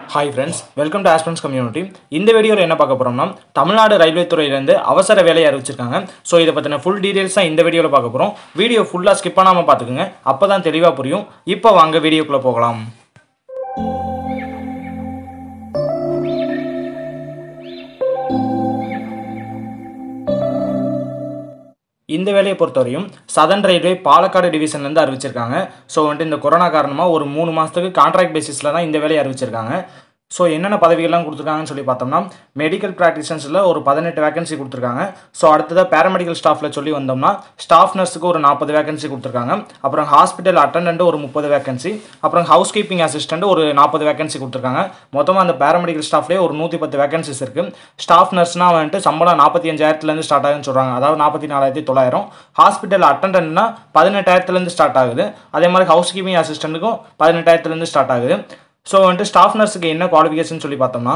hi friends welcome to aspirants community இந்த வீடியோவில் என்ன பார்க்க போகிறோம்னா தமிழ்நாடு ரயில்வே துறையிலேருந்து அவசர வேலையை அறிவிச்சிருக்காங்க ஸோ இதை பற்றின ஃபுல் டீடைல்ஸ் தான் இந்த வீடியோவில் பார்க்க போகிறோம் வீடியோ ஃபுல்லாக ஸ்கிப் பண்ணாமல் பார்த்துக்குங்க அப்போ தான் தெளிவாக புரியும் இப்போ வாங்க வீடியோக்குள்ளே போகலாம் இந்த வேலையை பொறுத்தவரையும் சதன் ரயில்வே பாலக்காடு டிவிஷன்லேருந்து அறிவிச்சிருக்காங்க ஸோ வந்துட்டு இந்த கொரோனா காரணமாக ஒரு மூணு மாதத்துக்கு கான்ட்ராக்ட் பேசிஸில் தான் இந்த வேலையை அறிவிச்சிருக்காங்க ஸோ என்னென்ன பதவிகள்லாம் கொடுத்துருக்காங்கன்னு சொல்லி பார்த்தோம்னா மெடிக்கல் ப்ராக்டிஷன்ஸில் ஒரு பதினெட்டு வேகன்சி கொடுத்துருக்காங்க ஸோ அடுத்ததாக பேராமெடிக்கல் ஸ்டாஃபில் சொல்லி வந்தோம்னா ஸ்டாஃப் நர்ஸுக்கு ஒரு நாற்பது வேகன்சி கொடுத்துருக்காங்க அப்புறம் ஹாஸ்பிட்டல் அட்டண்டன்ட் ஒரு முப்பது வேகன்சி அப்புறம் ஹவுஸ் கீப்பிங் அசிஸ்டண்ட் ஒரு நாற்பது வேகன்சி கொடுத்துருக்காங்க மொத்தமாக அந்த பேராமெடிக்கல் ஸ்டாஃப்லேயே ஒரு நூற்றி பத்து வேகன்சிஸ் இருக்குது ஸ்டாஃப் நர்ஸ்னால் வந்துட்டு சம்பளம் நாற்பத்தி அஞ்சாயிரத்துலேருந்து ஸ்டார்ட் ஆகுதுன்னு சொல்கிறாங்க அதாவது நாற்பத்தி நாலாயிரத்தி தொள்ளாயிரம் ஹாஸ்பிட்டல் அட்டண்டன்ட்னா பதினெட்டாயிரத்துலேருந்து ஸ்டார்ட் ஆகுது அதே மாதிரி ஹவுஸ் கீப்பிங் அசிஸ்டண்ட்டுக்கும் பதினெட்டாயிரத்துலேருந்து ஸ்டார்ட் ஆகுது ஸோ வந்துட்டு ஸ்டாஃப் நர்ஸுக்கு என்ன குவாலிஃபிகேஷன் சொல்லி பார்த்தோம்னா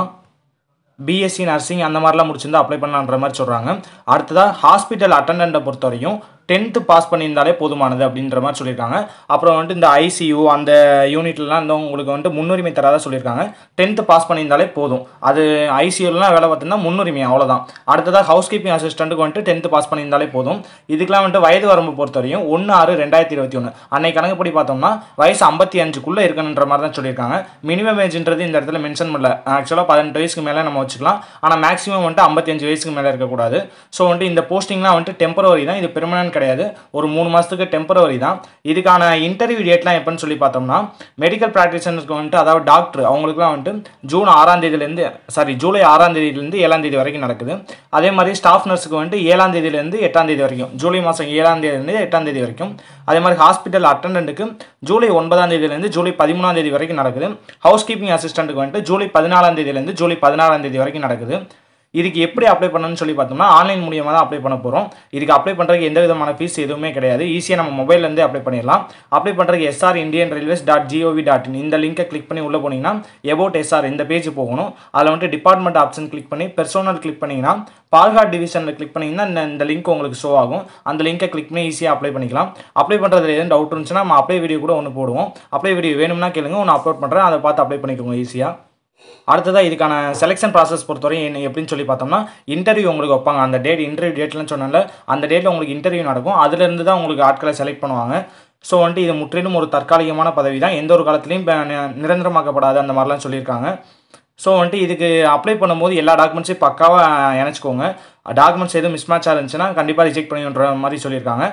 பிஎஸ்சி நர்சிங் அந்த மாதிரிலாம் முடிச்சிருந்தா அப்ளை பண்ணலான்ற மாதிரி சொல்கிறாங்க அடுத்ததாக ஹாஸ்பிட்டல் அட்டண்டண்ட்டை பொறுத்த வரையும் டென்த்து பாஸ் பண்ணியிருந்தாலே போதுமானது அப்படின்ற மாதிரி சொல்லியிருக்காங்க அப்புறம் வந்துட்டு இந்த ஐசியூ அந்த யூனிட்லலாம் இந்த உங்களுக்கு வந்துட்டு முன்னுரிமை தராத சொல்லியிருக்காங்க டென்த்து பாஸ் பண்ணியிருந்தாலே போதும் அது ஐசியூலாம் வேலை பார்த்தீங்கன்னா முன்னுரிமை அவ்வளோதான் அடுத்ததாக ஹவுஸ் கீப்பிங் அசிஸ்டண்ட்டுக்கு வந்துட்டு டென்த்து பாஸ் பண்ணியிருந்தாலே போதும் இதுக்கெலாம் வந்துட்டு வயது வரம்பு பொறுத்த வரையும் ஒன்று ஆறு ரெண்டாயிரத்தி இருபத்தி ஒன்று அன்னைக்கு கணக்குப்படி பார்த்தோம்னா வயசு ஐம்பத்தி அஞ்சுக்குள்ளே இருக்கணுன்ற மாதிரி தான் சொல்லியிருக்காங்க மினிமம் ஏஜ்ன்றது இந்த இடத்துல மென்ஷன் பண்ணல ஆக்சுவலாக பதினெட்டு வயசுக்கு மேலே நம்ம வச்சுக்கலாம் ஆனால் மேக்ஸிமம் வந்துட்டு ஐம்பத்தஞ்சு வயசுக்கு மேலே இருக்கக்கூடாது ஸோ வந்துட்டு இந்த போஸ்டிங்லாம் வந்துட்டு டெம்பரவரி தான் இது பெர்மனன்ட் கிடையாது ஒரு மூணு மாதத்துக்கு டெம்பரவரி தான் இதுக்கான இன்டர்வியூ டேட்லாம் எப்போன்னு சொல்லி பார்த்தோம்னா மெடிக்கல் ப்ராக்டிஷனருக்கு வந்துட்டு அதாவது டாக்டர் அவங்களுக்குலாம் வந்துட்டு ஜூன் ஆறாம் தேதியிலேருந்து சாரி ஜூலை ஆறாம் தேதியிலேருந்து ஏழாம் தேதி வரைக்கும் நடக்குது அதே மாதிரி ஸ்டாஃப் நர்ஸுக்கு வந்துட்டு ஏழாம் தேதியிலேருந்து எட்டாம் தேதி வரைக்கும் ஜூலை மாதம் ஏழாம் தேதியிலேருந்து எட்டாம் தேதி வரைக்கும் அதே மாதிரி ஹாஸ்பிட்டல் அட்டண்டன்ட்டுக்கு ஜூலை ஒன்பதாம் தேதியிலேருந்து ஜூலை பதிமூணாம் தேதி வரைக்கும் நடக்குது ஹவுஸ் கீப்பிங் அசிஸ்டண்ட்டுக்கு வந்துட்டு ஜூலை பதினாலாம் தேதியிலேருந்து ஜூலை பதினாறாம் தேதி வரைக்கும் நடக்குது இதுக்கு எப்படி அப்ளை பண்ணணும்னு சொல்லி பார்த்தோம்னா ஆன்லைன் மூலியமாக தான் அப்ளை பண்ண போகிறோம் இதுக்கு அப்ளை பண்ணுறதுக்கு எந்த விதமான ஃபீஸ் எதுவுமே கிடையாது ஈஸியாக நம்ம மொபைல்லேருந்தே அப்ளை பண்ணிடலாம் அப்ளை பண்ணுறதுக்கு SR Indian Railways dot G O V dot in இந்த லிங்கை கிளிக் பண்ணி உள்ளே போனீங்கன்னா எபோட் எஸ்ஆர் இந்த பேஜ் போகணும் அதில் வந்துட்டு டிபார்ட்மெண்ட் ஆப்ஷன் கிளிக் பண்ணி பெர்சோனல் கிளிக் பண்ணிங்கன்னா பால்காட் டிவிஷனில் கிளிக் பண்ணிங்கன்னா இந்த இந்த லிங்க் உங்களுக்கு ஷோ ஆகும் அந்த லிங்கை கிளிக் பண்ணி ஈஸியாக அப்ளை பண்ணிக்கலாம் அப்ளை பண்ணுறதுல எதுவும் டவுட் இருந்துச்சுன்னா நம்ம அப்ளை வீடியோ கூட ஒன்று போடுவோம் அப்ளை வீடியோ வேணும்னா கேளுங்க ஒன்று அப்லோட் பண்ணுறேன் அதை பார்த்து அப்ளை பண்ணிக்கோங்க ஈஸியாக அடுத்ததாக இதுக்கான செலெக்ஷன் ப்ராசஸ் பொறுத்தவரையும் என்ன எப்படின்னு சொல்லி பார்த்தோம்னா இன்டர்வியூ உங்களுக்கு வைப்பாங்க அந்த டேட் இன்டர்வியூ டேட்லன்னு சொன்னால அந்த டேட்டில் உங்களுக்கு இன்டர்வியூ நடக்கும் அதுலேருந்து தான் உங்களுக்கு ஆட்களை செலக்ட் பண்ணுவாங்க ஸோ வந்துட்டு இது முற்றிலும் ஒரு தற்காலிகமான பதவி தான் எந்த ஒரு காலத்துலையும் நிரந்தரமாக்கப்படாது அந்த மாதிரிலாம் சொல்லியிருக்காங்க ஸோ வந்துட்டு இதுக்கு அப்ளை பண்ணும்போது எல்லா டாக்குமெண்ட்ஸையும் பக்காவாக இணைச்சிக்கோங்க டாக்குமெண்ட்ஸ் எதுவும் மிஸ்மேட்சாக இருந்துச்சுன்னா கண்டிப்பாக ரிஜெக்ட் பண்ணின்ற மாதிரி சொல்லியிருக்காங்க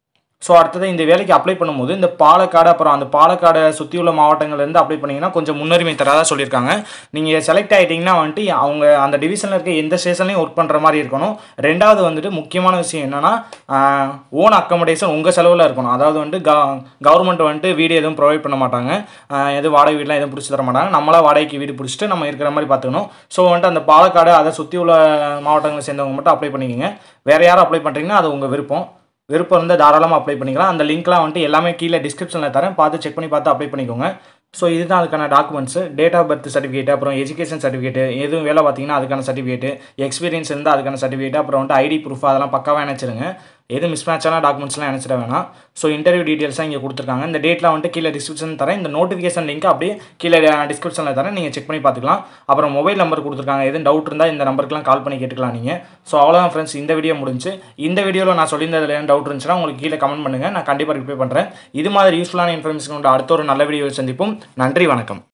ஸோ அடுத்தது இந்த வேலைக்கு அப்ளை பண்ணும்போது இந்த பாலக்காடு அப்புறம் அந்த பாலக்காடை சுற்றி உள்ள மாவட்டங்கள்லேருந்து அப்ளை பண்ணிங்கன்னா கொஞ்சம் முன்னுரிமை தராதாக சொல்லியிருக்காங்க நீங்கள் செலக்ட் ஆகிட்டிங்கன்னா வந்துட்டு அவங்க அந்த டிவிஷனில் இருக்க எந்த ஸ்டேஷன்லையும் ஒர்க் பண்ணுற மாதிரி இருக்கணும் ரெண்டாவது வந்துட்டு முக்கியமான விஷயம் என்னென்னா ஓன் அக்கமடேஷன் உங்கள் செலவில் இருக்கணும் அதாவது வந்துட்டு க கவர்மெண்ட் வந்துட்டு வீடு எதுவும் ப்ரொவைட் பண்ண மாட்டாங்க எதுவும் வாடகை வீடெலாம் எதுவும் பிடிச்சி தர மாட்டாங்க நம்மளாக வாடகைக்கு வீடு பிடிச்சிட்டு நம்ம இருக்கிற மாதிரி பார்த்துக்கணும் ஸோ வந்துட்டு அந்த பாலக்காடு அதை சுற்றி உள்ள மாவட்டங்களை சேர்ந்தவங்க மட்டும் அப்ளை பண்ணிக்கோங்க வேறு யாரும் அப்ளை பண்ணுறீங்கன்னா அது உங்கள் விருப்பம் விருப்பம் இருந்தால் தாராளமாக அப்ளை பண்ணிக்கலாம் அந்த லிங்க்லாம் வந்துட்டு எல்லாமே கீழே டிஸ்கிரிப்ஷனில் தரேன் பார்த்து செக் பண்ணி பார்த்து அப்ளை பண்ணிக்கோங்க ஸோ இதுதான் அதுக்கான documents date of birth certificate அப்புறம் எஜுகேஷன் சர்டிஃபிகேட் எதுவும் வேலை பார்த்தீங்கன்னா அதுக்கான சர்டிஃபிகேட் எக்ஸ்பீரியன்ஸ் இருந்தால் அதுக்கான சர்டிஃபிகேட் அப்புறம் வந்துட்டு ஐடி ப்ரூஃப் அதெல்லாம் பக்காவாக இணைச்சிருங்க எது மிஸ்மேட்சான டாக்குமெண்ட்ஸ்லாம் இணைச்சிட வேணாம் ஸோ இன்டர்வியூ டீட்டெயில்ஸாக இங்கே கொடுத்துருக்காங்க இந்த டேட்லாம் வந்துட்டு கீழே டிஸ்கிரிப்ஷன் தரேன் இந்த நோட்டிஃபிகேஷன் லிங்க் அப்படியே கீழே டிஸ்கிரிப்ஷனில் தரேன் நீங்கள் செக் பண்ணி பார்த்துக்கலாம் அப்புறம் மொபைல் நம்பர் கொடுத்துருக்காங்க எதுவும் டவுட் இருந்தால் இந்த நம்பருக்குலாம் கால் பண்ணி கேட்டுக்கலாம் நீங்கள் ஸோ அவ்வளோதான் ஃப்ரெண்ட்ஸ் இந்த வீடியோ முடிஞ்சு இந்த வீடியோவில் நான் சொல்லியிருந்ததில் ஏன் டவுட் இருந்துச்சுன்னா உங்களுக்கு கீழே கமெண்ட் பண்ணுங்கள் நான் கண்டிப்பாக ரிப்ளை பண்ணுறேன் இது மாதிரி யூஸ்ஃபுல்லான இன்ஃபர்மேஷன் அடுத்த ஒரு நல்ல வீடியோ சந்திப்போம் நன்றி வணக்கம்